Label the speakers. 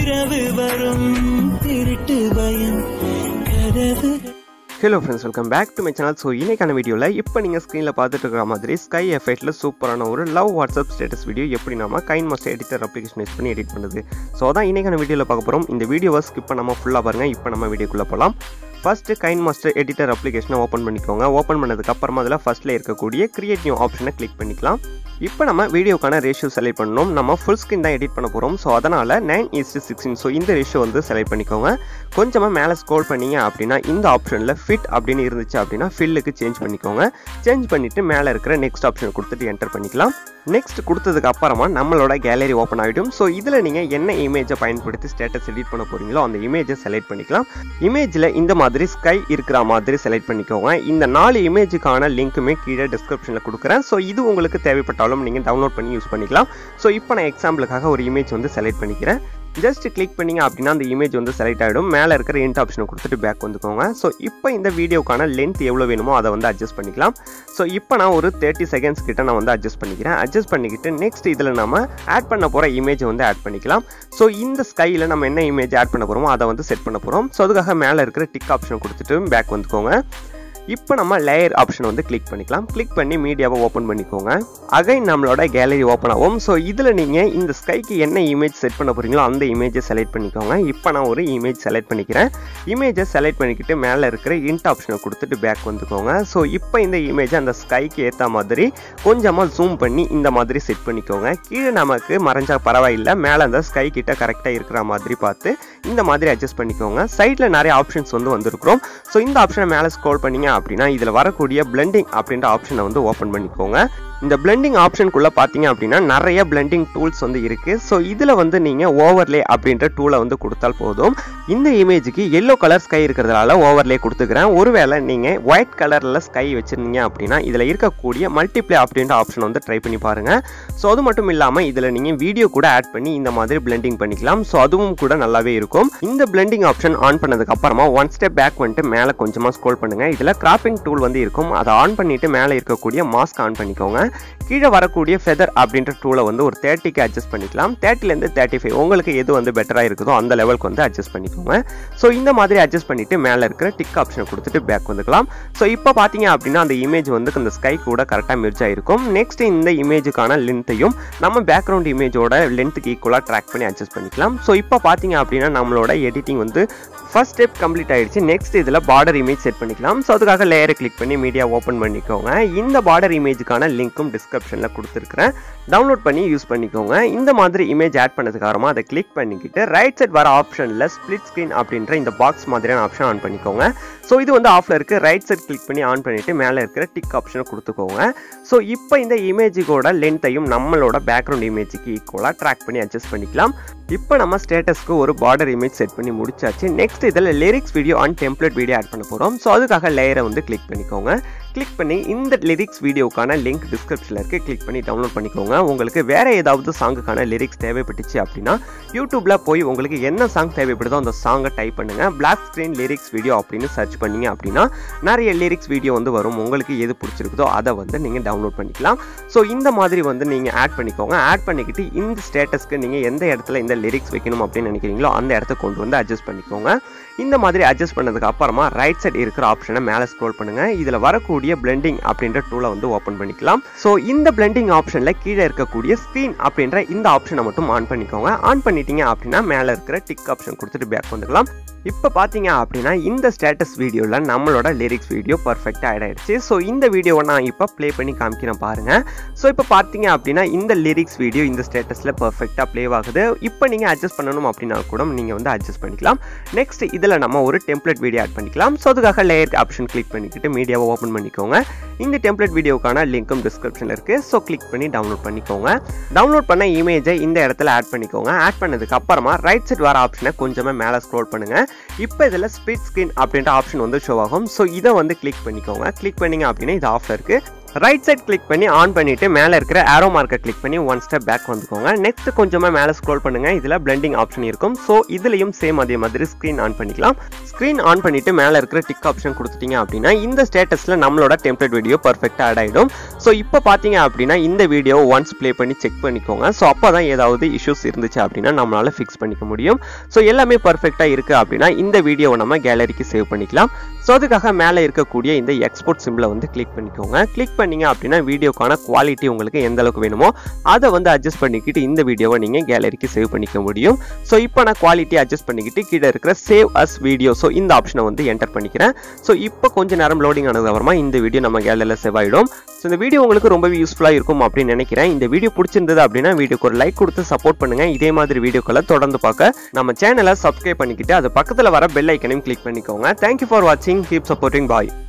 Speaker 1: இரவு வரும் திருட்டு பயம் கதவு
Speaker 2: hello friends welcome back to my channel so இன்னைக்கான வீடியோவில் இப்போ நீங்கள் ஸ்க்ரீனில் பார்த்துட்டு இருக்கிற மாதிரி ஸ்கை எஃபெக்ட்டில் சூப்பரான ஒரு லவ் வாட்ஸ்அப் ஸ்டேட்டஸ் வீடியோ எப்படி நம்ம KineMaster editor application use பண்ணி எடிட் பண்ணுறது ஸோ அதான் இன்னைக்கான வீடியோவில் பார்க்க போகிறோம் இந்த வீடியோவை ஸ்கிப் பண்ணாமல் ஃபுல்லாக பாருங்கள் இப்போ நம்ம வீடியோக்குள்ளே போகலாம் ஃபஸ்ட்டு கைன் மாஸ்டர் எடிட்டர் அப்ளிகேஷனை ஓப்பன் பண்ணிக்கோங்க ஓப்பன் பண்ணதுக்கு அப்புறமா அதில் ஃபஸ்ட்டில் இருக்கக்கூடிய கிரியேட் நியூ ஆப்ஷனை கிளிக் பண்ணிக்கலாம் இப்போ நம்ம வீடியோக்கான ரேஷியோ செலக்ட் பண்ணணும் நம்ம ஃபுல் ஸ்க்ரீன் தான் எடிட் பண்ண போகிறோம் ஸோ அதனால் நைன் ஈஸ்ட் சிக்ஸ்டீன் ஸோ இந்த ரேஷியோ வந்து செலக்ட் பண்ணிக்கோங்க கொஞ்சமாக மேலே ஸ்க்ரோல் பண்ணீங்க அப்படின்னா இந்த ஆப்ஷனில் ஃபிட் அப்படின்னு இருந்துச்சு அப்படின்னா ஃபில்லுக்கு சேஞ்ச் பண்ணிக்கோங்க சேஞ்ச் பண்ணிவிட்டு மேலே இருக்கிற நெக்ஸ்ட் ஆப்ஷன் கொடுத்துட்டு என்டர் பண்ணிக்கலாம் நெக்ஸ்ட் கொடுத்ததுக்கு அப்புறமா நம்மளோட கேலரி ஓப்பன் ஆகிடும் ஸோ இதில் நீங்கள் என்ன இமேஜை பயன்படுத்தி ஸ்டேட்டஸ் எடிட் பண்ண போகிறீங்களோ அந்த இமேஜை செலக்ட் பண்ணிக்கலாம் இமேஜில் இந்த மாதிரி ஸ்கை இருக்கிற மாதிரி செலக்ட் பண்ணிக்கோங்க இந்த நாலு இமேஜுக்கான லிங்க்குமே கீழே டிஸ்கிரிப்ஷனில் கொடுக்குறேன் ஸோ இது உங்களுக்கு தேவைப்பட்டாலும் நீங்கள் டவுன்லோட் பண்ணி யூஸ் பண்ணிக்கலாம் ஸோ இப்போ நான் எக்ஸாம்பிளுக்காக ஒரு இமேஜ் வந்து செலக்ட் பண்ணிக்கிறேன் ஜஸ்ட் கிளிக் பண்ணிங்க அப்படின்னா அந்த இமேஜ் வந்து செலக்ட் ஆகிடும் மேலே இருக்கிற இன்ட் ஆப்ஷனை கொடுத்துட்டு பேக் வந்துக்கோங்க ஸோ இப்போ இந்த வீடியோக்கான லென்த் எவ்வளோ வேணுமோ அதை வந்து அட்ஜஸ்ட் பண்ணிக்கலாம் ஸோ இப்போ நான் ஒரு தேர்ட்டி செகண்ட்ஸ் கிட்ட நான் வந்து அட்ஜஸ்ட் பண்ணிக்கிறேன் அட்ஜஸ்ட் பண்ணிக்கிட்டு நெக்ஸ்ட் இதில் நம்ம ஆட் பண்ண போகிற இமேஜை வந்து ஆட் பண்ணிக்கலாம் ஸோ இந்த ஸ்கையில் நம்ம என்ன இமேஜ் ஆட் பண்ண போகிறோமோ அதை வந்து செட் பண்ண போகிறோம் ஸோ அதுக்காக மேலே இருக்கிற டிக் ஆப்ஷனை கொடுத்துட்டு பேக் வந்துக்கோங்க இப்போ நம்ம லேயர் ஆப்ஷன் வந்து கிளிக் பண்ணிக்கலாம் கிளிக் பண்ணி மீடியாவை ஓப்பன் பண்ணிக்கோங்க அகைன் நம்மளோட கேலரி ஓப்பன் ஆகும் ஸோ இதில் நீங்கள் இந்த ஸ்கைக்கு என்ன இமேஜ் செட் பண்ண போகிறீங்களோ அந்த இமேஜை செலக்ட் பண்ணிக்கோங்க இப்போ நான் ஒரு இமேஜ் செலக்ட் பண்ணிக்கிறேன் இமேஜை செலக்ட் பண்ணிக்கிட்டு மேலே இருக்கிற இன்ட் ஆப்ஷனை கொடுத்துட்டு பேக் வந்துக்கோங்க ஸோ இப்போ இந்த இமேஜை அந்த ஸ்கைக்கு ஏற்ற மாதிரி கொஞ்சமாக ஜூம் பண்ணி இந்த மாதிரி செட் பண்ணிக்கோங்க கீழே நமக்கு மறைஞ்சா பரவாயில்லை மேலே அந்த ஸ்கை கிட்ட கரெக்டாக இருக்கிற மாதிரி பார்த்து இந்த மாதிரி அட்ஜஸ்ட் பண்ணிக்கோங்க சைடில் நிறைய ஆப்ஷன்ஸ் வந்து வந்திருக்கிறோம் ஸோ இந்த ஆப்ஷனை மேலே ஸ்க்ரோல் பண்ணீங்க அப்படின்னா இதில் வரக்கூடிய பிளெண்டிங் அப்படின்ற ஆப்ஷனை வந்து ஓப்பன் பண்ணிக்கோங்க இந்த பிளெண்டிங் ஆப்ஷனுக்குள்ளே பார்த்தீங்க அப்படின்னா நிறைய பிளெண்டிங் டூல்ஸ் வந்து இருக்குது ஸோ இதில் வந்து நீங்கள் ஓவர்லே அப்படின்ற டூலை வந்து கொடுத்தால் போதும் இந்த இமேஜுக்கு எல்லோ கலர் ஸ்கை இருக்கிறதுனால ஓவர்லே கொடுத்துக்கிறேன் ஒருவேளை நீங்கள் ஒயிட் கலரில் ஸ்கை வச்சுருந்தீங்க அப்படின்னா இதில் இருக்கக்கூடிய மல்டிப்ளே அப்படின்ற ஆப்ஷன் வந்து ட்ரை பண்ணி பாருங்கள் ஸோ அது மட்டும் இல்லாமல் இதில் நீங்கள் வீடியோ கூட ஆட் பண்ணி இந்த மாதிரி பிளெண்டிங் பண்ணிக்கலாம் ஸோ அதுவும் கூட நல்லாவே இருக்கும் இந்த பிளெண்டிங் ஆப்ஷன் ஆன் பண்ணதுக்கு அப்புறமா ஒன் ஸ்டெப் பேக் வந்துட்டு மேலே கொஞ்சமாக ஸ்க்ரோல் பண்ணுங்கள் இதில் கிராப்பிங் டூல் வந்து இருக்கும் அதை ஆன் பண்ணிவிட்டு மேலே இருக்கக்கூடிய மாஸ்க் ஆன் பண்ணிக்கோங்க கீழே வரக்கூடிய ஃபெதர் அப்படின்ற டூலை வந்து ஒரு தேர்ட்டிக்கு அட்ஜஸ்ட் பண்ணிக்கலாம் தேர்ட்டிலேருந்து தேர்ட்டி ஃபைவ் உங்களுக்கு எது வந்து பெட்டராக இருக்குதோ அந்த லெவலுக்கு வந்து அட்ஜஸ்ட் பண்ணிக்கோங்க ஸோ இந்த மாதிரி அட்ஜஸ்ட் பண்ணிவிட்டு மேலே இருக்கிற டிக் ஆப்ஷனை கொடுத்துட்டு பேக் வந்துக்கலாம் ஸோ இப்போ பார்த்தீங்க அப்படின்னா அந்த இமேஜ் வந்து அந்த ஸ்கை கூட கரெக்டாக மெர்ஜ் ஆயிருக்கும் நெக்ஸ்ட் இந்த இமேஜுக்கான லென்த்தையும் நம்ம பேக்ரவுண்ட் இமேஜோட லென்த்துக்கு ஈக்குவலாக ட்ராக் பண்ணி அட்ஜஸ்ட் பண்ணிக்கலாம் ஸோ இப்போ பார்த்தீங்க அப்படின்னா நம்மளோட எடிட்டிங் வந்து ஃபர்ஸ்ட் ஸ்டெப் கம்ப்ளீட் ஆயிடுச்சு நெக்ஸ்ட் இதில் பார்டர் இமேஜ் செட் பண்ணிக்கலாம் ஸோ அதுக்காக லேயரை கிளிக் பண்ணி மீடியா ஓப்பன் பண்ணிக்கோங்க இந்த பார்டர் இமேஜுக்கான லிங்க்கும் டிஸ்கிரிப்ஷனில் கொடுத்துருக்குறேன் டவுன்லோட் பண்ணி யூஸ் பண்ணிக்கோங்க இந்த மாதிரி இமேஜ் ஆட் பண்ணதுக்கு அப்புறமா அதை கிளிக் பண்ணிக்கிட்டு ரைட் சைட் வர ஆப்ஷனில் ஸ்ப்ளிட் ஸ்க்ரீன் அப்படின்ற இந்த பாக்ஸ் மாதிரியான ஆப்ஷன் ஆன் பண்ணிக்கோங்க ஸோ இது வந்து ஆஃபில் இருக்குது ரைட் சைட் கிளிக் பண்ணி ஆன் பண்ணிவிட்டு மேலே இருக்கிற டிக் ஆப்ஷனை கொடுத்துக்கோங்க ஸோ இப்போ இந்த இமேஜுக்கோட லென்த்தையும் நம்மளோட பேக்ரவுண்ட் இமேஜுக்கு ஈக்குவலாக ட்ராக் பண்ணி அட்ஜஸ்ட் பண்ணிக்கலாம் இப்போ நம்ம ஸ்டேட்டஸ்க்கு ஒரு பார்டர் இமேஜ் செட் பண்ணி முடிச்சாச்சு நெக்ஸ்ட் இதில் lyrics video and template video add பண்ண போகிறோம் ஸோ அதுக்காக லேயரை வந்து கிளிக் பண்ணிக்கோங்க கிளிக் பண்ணி இந்த லிரிக்ஸ் வீடியோக்கான லிங்க் டிஸ்கிரிப்ஷனில் இருக்குது கிளிக் பண்ணி டவுன்லோட் பண்ணிக்கோங்க உங்களுக்கு வேறு ஏதாவது சாங்குக்கான லிரிக்ஸ் தேவைப்பட்டுச்சு அப்படின்னா யூடியூப்பில் போய் உங்களுக்கு என்ன சாங் தேவைப்படுதோ அந்த சாங்கை டைப் பண்ணுங்கள் பிளாக் ஸ்க்ரீன் லிரிக்ஸ் வீடியோ அப்படின்னு சர்ச் பண்ணீங்க அப்படின்னா நிறைய லிரிக்ஸ் வீடியோ வந்து வரும் உங்களுக்கு எது பிடிச்சிருக்குதோ அதை வந்து நீங்கள் டவுன்லோட் பண்ணிக்கலாம் ஸோ இந்த மாதிரி வந்து நீங்கள் ஆட் பண்ணிக்கோங்க ஆட் பண்ணிக்கிட்டு இந்த ஸ்டேட்டஸ்க்கு நீங்கள் எந்த இடத்துல இந்த லிரிக்ஸ் வைக்கணும் அப்படின்னு நினைக்கிறீங்களோ அந்த இடத்த கொண்டு வந்து அட்ஜஸ்ட் பண்ணிக்கோங்க இந்த மாதிரி அட்ஜஸ்ட் பண்ணதுக்கு அப்புறமா ரைட் சைடு இருக்கிற ஆப்ஷனை மேலே ஸ்க்ரோல் பண்ணுங்க இதில் வரக்கூடிய பிளெண்டிங் அப்படின்ற டூலை வந்து ஓப்பன் பண்ணிக்கலாம் ஸோ இந்த பிளெண்டிங் ஆப்ஷனில் கீழே இருக்கக்கூடிய ஸ்க்ரீன் அப்படின்ற இந்த ஆப்ஷனை மட்டும் ஆன் பண்ணிக்கோங்க ஆன் பண்ணிட்டீங்க அப்படின்னா மேலே இருக்கிற டிக் ஆப்ஷன் கொடுத்துட்டு பேக் வந்துக்கலாம் இப்போ பார்த்தீங்க அப்படின்னா இந்த ஸ்டேட்டஸ் வீடியோவில் நம்மளோட லிரிக்ஸ் வீடியோ பர்ஃபெக்டாக ஆயிடுச்சு ஸோ இந்த வீடியோவை நான் இப்போ ப்ளே பண்ணி காமிக்கிறேன் பாருங்க ஸோ இப்போ பார்த்தீங்க அப்படின்னா இந்த லிரிக்ஸ் வீடியோ இந்த ஸ்டேட்டஸில் பர்ஃபெக்டாக ப்ளே ஆகுது இப்போ நீங்கள் அட்ஜஸ்ட் பண்ணணும் அப்படின்னா கூட நீங்கள் வந்து அட்ஜஸ்ட் பண்ணிக்கலாம் நெக்ஸ்ட் இதில் நம்ம ஒரு டெம்ப்ளேட் வீடியோ ஆட் பண்ணிக்கலாம் ஸோ அதுக்காக லேயர் ஆப்ஷன் கிளிக் பண்ணிக்கிட்டு மீடியாவை ஓப்பன் பண்ணிக்கோங்க இந்த டெம்ப்ளேட் வீடியோக்கான லிங்க்கும் டிஸ்கிரிப்ஷனில் இருக்குது ஸோ கிளிக் பண்ணி டவுன்லோட் பண்ணிக்கோங்க டவுன்லோட் பண்ண இமேஜை இந்த இடத்துல ஆட் பண்ணிக்கோங்க ஆட் பண்ணதுக்கு அப்புறமா ரைட் சைட் வர ஆப்ஷனை கொஞ்சமாக மேலே ஸ்க்ரோல் பண்ணுங்கள் இப்போ இதில் ஸ்பீட் ஸ்க்ரீன் அப்படின்ற ஆப்ஷன் வந்து ஷோ ஆகும் ஸோ இதை வந்து கிளிக் பண்ணிக்கோங்க கிளிக் பண்ணிங்க அப்படின்னா இது ஆஃபில் இருக்குது ரைட் சைட் கிளிக் பண்ணி ஆன் பண்ணிட்டு மேலே இருக்கிற ஆரோ மார்க்கை கிளிக் பண்ணி ஒன் ஸ்டெப் பேக் வந்துக்கோங்க நெக்ஸ்ட் கொஞ்சமாக மேலே ஸ்க்ரோல் பண்ணுங்க இதில் பிளெண்டிங் ஆப்ஷன் இருக்கும் ஸோ இதுலையும் சேம் அதே மாதிரி ஸ்க்ரீன் ஆன் பண்ணிக்கலாம் ஸ்க்ரீன் ஆன் பண்ணிட்டு மேலே இருக்கிற டிக் ஆப்ஷன் கொடுத்துட்டீங்க அப்படின்னா இந்த ஸ்டேட்டஸில் நம்மளோட டெம்ப்ளேட் வீடியோ பர்ஃபெக்டாக ஆட் ஆகிடும் ஸோ இப்போ பார்த்தீங்க அப்படின்னா இந்த வீடியோ ஒன்ஸ் ப்ளே பண்ணி செக் பண்ணிக்கோங்க ஸோ அப்போ தான் ஏதாவது இஷ்யூஸ் இருந்துச்சு அப்படின்னா நம்மளால் ஃபிக்ஸ் பண்ணிக்க முடியும் ஸோ எல்லாமே பர்ஃபெக்டாக இருக்குது அப்படின்னா இந்த வீடியோவை நம்ம கேலரிக்கு சேவ் பண்ணிக்கலாம் ஸோ அதுக்காக மேலே இருக்கக்கூடிய இந்த எக்ஸ்போர்ட் சிம்பிளை வந்து கிளிக் பண்ணிக்கோங்க கிளிக் பண்ணீங்க அப்படின்னா வீடியோக்கான குவாலிட்டி உங்களுக்கு எந்த அளவுக்கு வேணுமோ அதை வந்து அட்ஜஸ்ட் பண்ணிக்கிட்டு இந்த வீடியோவை நீங்கள் கேலரிக்கு சேவ் பண்ணிக்க முடியும் ஸோ இப்போ நான் குவாலிட்டி அட்ஜஸ்ட் பண்ணிக்கிட்டு கீழே இருக்கிற சேவ் அஸ் வீடியோ ஸோ இந்த ஆப்ஷனை வந்து என்டர் பண்ணிக்கிறேன் ஸோ இப்போ கொஞ்ச நேரம் லோடிங் ஆனது அப்புறமா இந்த வீடியோ நம்ம கேலரியில் சேவ் ஆகிடும் ஸோ இந்த வீடியோ உங்களுக்கு ரொம்பவே யூஸ்ஃபுல்லாக இருக்கும் அப்படின்னு நினைக்கிறேன் இந்த வீடியோ பிடிச்சிருந்தது அப்படின்னா வீடியோக்கு ஒரு லைக் கொடுத்து சப்போர்ட் பண்ணுங்க இதே மாதிரி வீடியோக்களை தொடர்ந்து பார்க்க நம்ம சேனலை சப்ஸ்கிரைப் பண்ணிக்கிட்டு அது பக்கத்தில் வர பெல் ஐக்கனையும் கிளிக் பண்ணிக்கோங்க தேங்க்யூ ஃபார் வாட்சிங் கீப் சப்போர்ட்டிங் பாய்